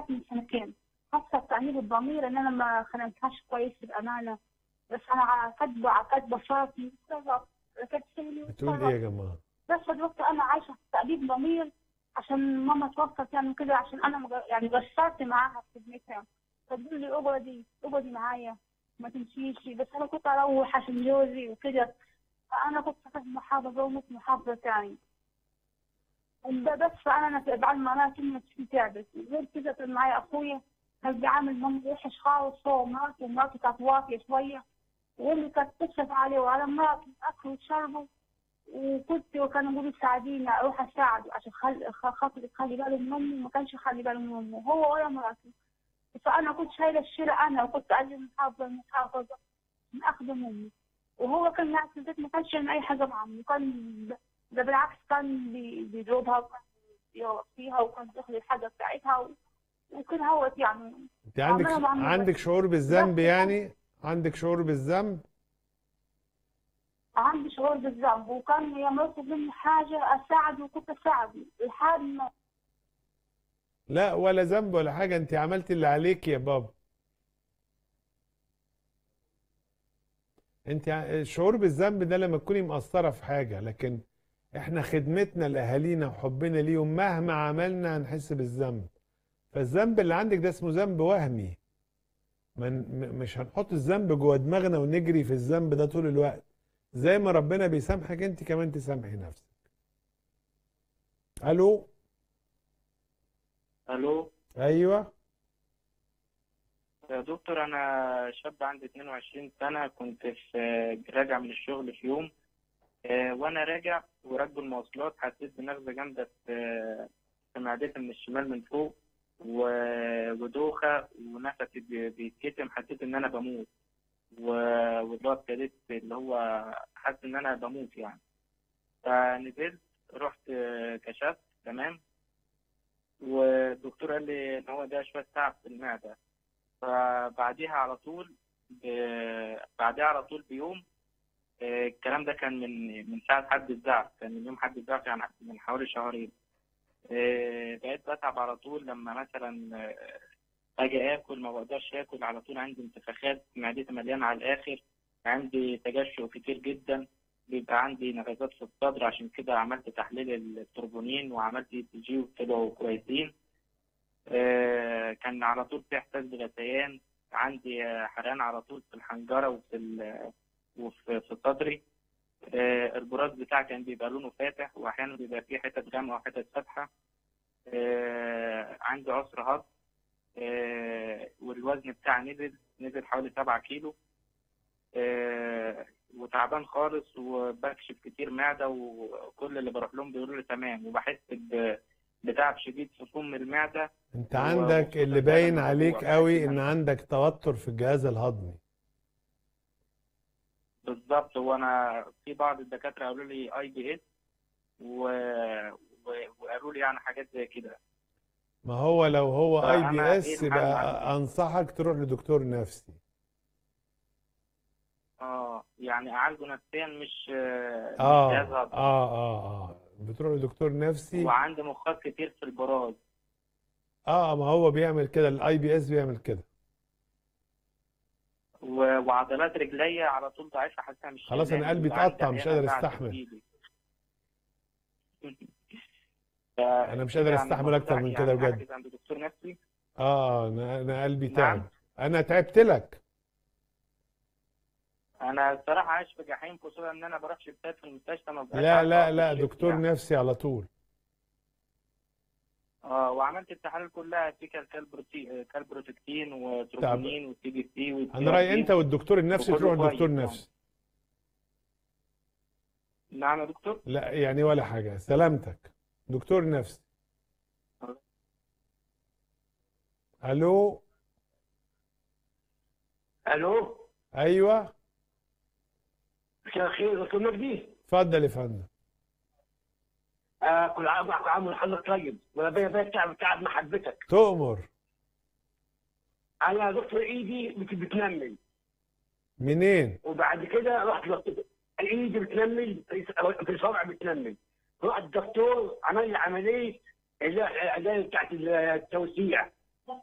حياتي من سنتين حاسه بتأنيب الضمير ان انا ما خدمتهاش كويس بالامانه بس انا على قد على قد بساطتي بالظبط ركبت سني بتقول ايه يا جماعه بس دلوقتي انا عايشه في تأنيب ضمير عشان ماما توفت يعني كده عشان انا مج- يعني قصرت معاها في خدمتها فتقول لي اقعدي اقعدي معايا ما تمشيش بس انا كنت اروح عشان جوزي وكده فانا كنت في محافظه ومش محافظه تاني ده بس فانا بعد ما انا كلمة في تعبت غير كده كان معايا اخويا كان بيعامل مامي وحش خالص هو ومراته ومراته كانت واطيه شويه واللي كانت تصرف عليه وعلى مراته اكل وشربه وكنت وكانوا يقولوا ساعديني اروح اساعده عشان خل... خ- خاطر يخلي باله من امي وما كانش يخلي باله من امه هو ولا مراته فانا كنت شايله الشيله انا وكنت اجي من محافظه لمحافظه من اخدم امي وهو كان قاعد في البيت ما كانش يعمل اي حاجه مع امي كان ب- ده بالعكس كان بي- بيضربها وكان يوصيها وكان بياخد الحاجه بتاعتها و... وكان هو يعني انت عندك عمالة بعمل عندك بس. شعور بالذنب بس. يعني عندك شعور بالذنب عندي شعور بالذنب وكان يوم يطلب مني حاجه اساعده وكنت اساعده لحد ما لا ولا ذنب ولا حاجه انت عملت اللي عليك يا بابا انت ع- الشعور بالذنب ده لما تكوني مقصره في حاجه لكن احنا خدمتنا لاهالينا وحبنا ليهم مهما عملنا هنحس بالذنب فالذنب اللي عندك ده اسمه ذنب وهمي من م- مش هنحط الذنب جوه دماغنا ونجري في الذنب ده طول الوقت زي ما ربنا بيسامحك انت كمان تسامحي نفسك الو الو ايوه يا دكتور انا شاب عندي 22 سنه كنت في راجع من الشغل في يوم آه، وانا راجع وراكب المواصلات حسيت بنغزه جامده في في معدتي من الشمال من فوق و- ودوخه ونفسي بي- بيتكتم حسيت ان انا بموت و- واللي هو ابتديت اللي هو حاسس ان انا بموت يعني فنزلت رحت آه، كشفت تمام والدكتور قال لي ان هو ده شويه تعب في المعده فبعديها على طول ب- بعديها على طول بيوم آه، الكلام ده كان من من ساعة حد الزعف كان من يوم حد الزعف يعني من حوالي شهرين آه، بقيت بتعب على طول لما مثلا آه، أجي آكل ما بقدرش آكل على طول عندي انتفاخات معدتي مليانة على الآخر عندي تجشؤ كتير جدا بيبقى عندي نغزات في الصدر عشان كده عملت تحليل التروبونين وعملت اي تي جي وطلعوا كويسين آه، كان على طول في احساس بغثيان عندي آه، حرقان على طول في الحنجره وفي ال- وفي في صدري آه، البراز بتاعي كان بيبقى لونه فاتح واحيانا بيبقى فيه حتت غامقه وحتت فاتحه آه، عندي عسر هضم آه، والوزن بتاعي نزل نزل حوالي سبعة كيلو آه، وتعبان خالص وبكشف كتير معدة وكل اللي بروح لهم بيقولوا لي تمام وبحس ب- بتعب شديد في فم المعدة انت هو عندك بص اللي ده باين الموضوع عليك بقى قوي كده. ان عندك توتر في الجهاز الهضمي بالظبط وانا في بعض الدكاترة قالوا لي اي بي اس و... و... وقالوا لي يعني حاجات زي كده ما هو لو هو اي فأنا بي إيه اس الحل يبقى عندي؟ انصحك تروح لدكتور نفسي اه يعني اعالجه نفسيا مش مش اه جهاز اه هضمي. اه اه بتروح لدكتور نفسي وعندي مخاط كتير في البراز اه ما هو بيعمل كده الاي بي اس بيعمل كده و... وعضلات رجليا على طول ضعيفة حاسسها مش خلاص شايلاني. أنا قلبي وعندي اتقطع، مش أحياناً قادر بعد أستحمل. إيدي. ف- انا مش قادر يعني استحمل المفروض اكتر من يعني كده بجد أحجز عند دكتور نفسي اه انا انا قلبي نعم. تعب انا تعبت لك انا الصراحه عايش في جحيم خصوصا ان انا بروح شفتات في المستشفى ما ببقاش لا عارف لا أقف لا الشيفت دكتور يعني. نفسي على طول اه وعملت التحاليل كلها فيكال كالبروتي كالبروتكتين وتروبونين والتي بي سي انا رايي انت والدكتور النفسي وكله تروح كويس لدكتور يعني. نفسي نعم يا دكتور لا يعني ولا حاجه سلامتك دكتور نفسي الو الو ايوه مساء الخير دكتور مجدي اتفضل يا فندم آه كل عام كل عام وحضرتك طيب وانا بيا بيا تعب تعب محبتك تؤمر انا دكتور ايدي بت- بتنمل منين وبعد كده رحت لدكتور ايدي بتنمل في في صبع بتنمل رحت الدكتور عمل لي عمليه اللي اللي هي بتاعت التوسيع